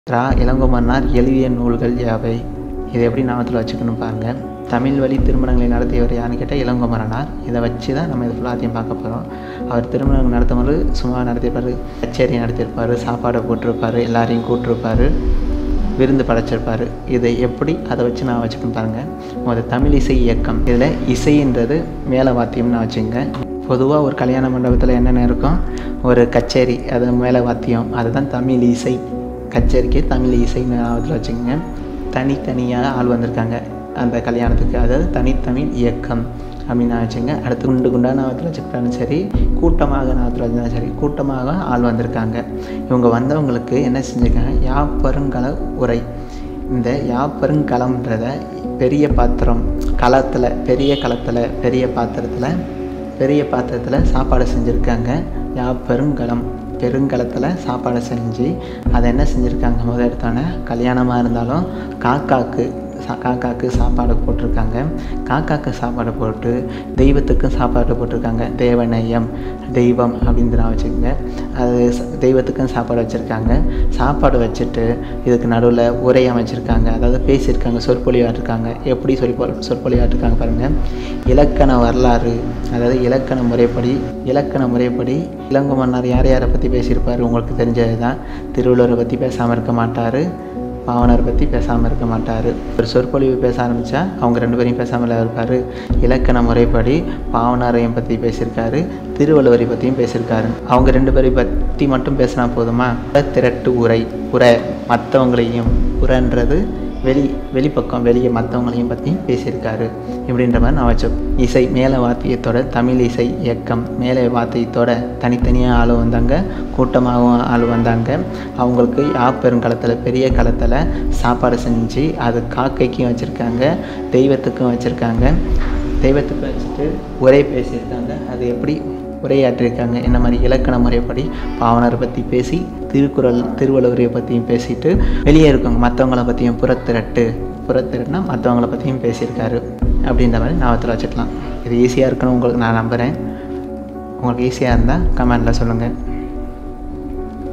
ரா இளங்கோமன்னார் எழுதிய நூல்கள் யாவை இதை எப்படி ஞாபகத்தில் வச்சுக்கணும் பாருங்கள் தமிழ் வழி திருமணங்களை நடத்தியவர் யாருன்னு கேட்டால் இளங்கோமரனார் இதை வச்சு தான் நம்ம இது ஃபுல்லாத்தையும் பார்க்க போகிறோம் அவர் திருமணம் நடத்தும்போது சும்மா நடத்தியிருப்பார் கச்சேரி நடத்தியிருப்பார் சாப்பாடை போட்டிருப்பார் எல்லாரையும் கூப்பிட்ருப்பார் விருந்து படைச்சிருப்பார் இதை எப்படி அதை வச்சு நான் வச்சுக்கணும் பாருங்கள் முதல் தமிழ் இசை இயக்கம் இதில் இசைன்றது மேலே வாத்தியம்னு வச்சுங்க பொதுவாக ஒரு கல்யாண மண்டபத்தில் என்னென்ன இருக்கும் ஒரு கச்சேரி அது மேலே வாத்தியம் அதுதான் தமிழ் இசை கச்சேரிக்கு தமிழ் இசைன்னு அதில் வச்சுக்கோங்க தனித்தனியாக ஆள் வந்திருக்காங்க அந்த கல்யாணத்துக்கு அதாவது தனித்தமிழ் இயக்கம் அப்படின்னு வச்சுங்க அடுத்து குண்டு குண்டாக நாவத்தில் வச்சுக்கிட்டாலும் சரி கூட்டமாக நாவத்தில் வச்சுருந்தாலும் சரி கூட்டமாக ஆள் வந்திருக்காங்க இவங்க வந்தவங்களுக்கு என்ன செஞ்சுருக்காங்க யாப்பருங்கல உரை இந்த யாப்பருங்கலம்ன்றத பெரிய பாத்திரம் களத்தில் பெரிய களத்தில் பெரிய பாத்திரத்தில் பெரிய பாத்திரத்தில் சாப்பாடு செஞ்சுருக்காங்க யாப்பெருங்கலம் பெருங்கலத்தில் சாப்பாடு செஞ்சு அதை என்ன செஞ்சுருக்காங்க முதல் எடுத்தோன்னே கல்யாணமாக இருந்தாலும் காக்காக்கு சா காக்காக்கு சாப்பாடு போட்டிருக்காங்க காக்காக்கு சாப்பாடு போட்டு தெய்வத்துக்கும் சாப்பாடு போட்டிருக்காங்க தேவநேயம் தெய்வம் அப்படின்னு வச்சுக்கோங்க அது ச- தெய்வத்துக்கும் சாப்பாடு வச்சுருக்காங்க சாப்பாடு வச்சுட்டு இதுக்கு நடுவில் உரை அமைச்சிருக்காங்க அதாவது பேசியிருக்காங்க சொற்பொழிவாட்டிருக்காங்க எப்படி சொற்பொ சொற்பொழிவாட்டிருக்காங்க பாருங்கள் இலக்கண வரலாறு அதாவது இலக்கண முறைப்படி இலக்கண முறைப்படி இளங்கோ மன்னர் யார் யாரை பற்றி பேசியிருப்பார் உங்களுக்கு தெரிஞ்சது தான் திருவள்ளுவரை பற்றி பேசாமல் இருக்க மாட்டார் பாவனர் பற்றி பேசாமல் இருக்க மாட்டார் ஒரு சொற்பொழிவு பேச ஆரம்பித்தா அவங்க ரெண்டு பேரையும் பேசாமல் இருப்பார் இலக்கண முறைப்படி பாவனாரையும் பற்றி பேசியிருக்காரு திருவள்ளுவரை பற்றியும் பேசியிருக்காரு அவங்க ரெண்டு பேரை பற்றி மட்டும் பேசினா போதுமா திரட்டு உரை உரை மற்றவங்களையும் உரைன்றது வெளி வெளிப்பக்கம் வெளியே மற்றவங்களையும் பற்றி பேசியிருக்காரு இப்படின்ற மாதிரி நான் வச்சோம் இசை மேலே வாத்தியத்தோட தமிழ் இசை இயக்கம் மேலே வாத்தியத்தோட தனித்தனியாக ஆள் வந்தாங்க கூட்டமாகவும் ஆள் வந்தாங்க அவங்களுக்கு யாப்பெருங்காலத்தில் பெரிய காலத்தில் சாப்பாடு செஞ்சு அது காக்கைக்கும் வச்சுருக்காங்க தெய்வத்துக்கும் வச்சுருக்காங்க தெய்வத்துக்கு வச்சுட்டு உரை பேசியிருக்காங்க அது எப்படி உரையாற்றிருக்காங்க என்ன மாதிரி இலக்கண முறைப்படி பாவனரை பற்றி பேசி திருக்குறள் திருவள்ளுவரை பற்றியும் பேசிட்டு வெளியே இருக்கவங்க மற்றவங்கள பற்றியும் புறத்திரட்டு புறத்திரட்டுனா மற்றவங்கள பற்றியும் பேசியிருக்காரு அப்படின்ற மாதிரி ஞாபகத்தில் வச்சுக்கலாம் இது ஈஸியாக இருக்கணும் உங்களுக்கு நான் நம்புகிறேன் உங்களுக்கு ஈஸியாக இருந்தால் கமெண்டில் சொல்லுங்கள்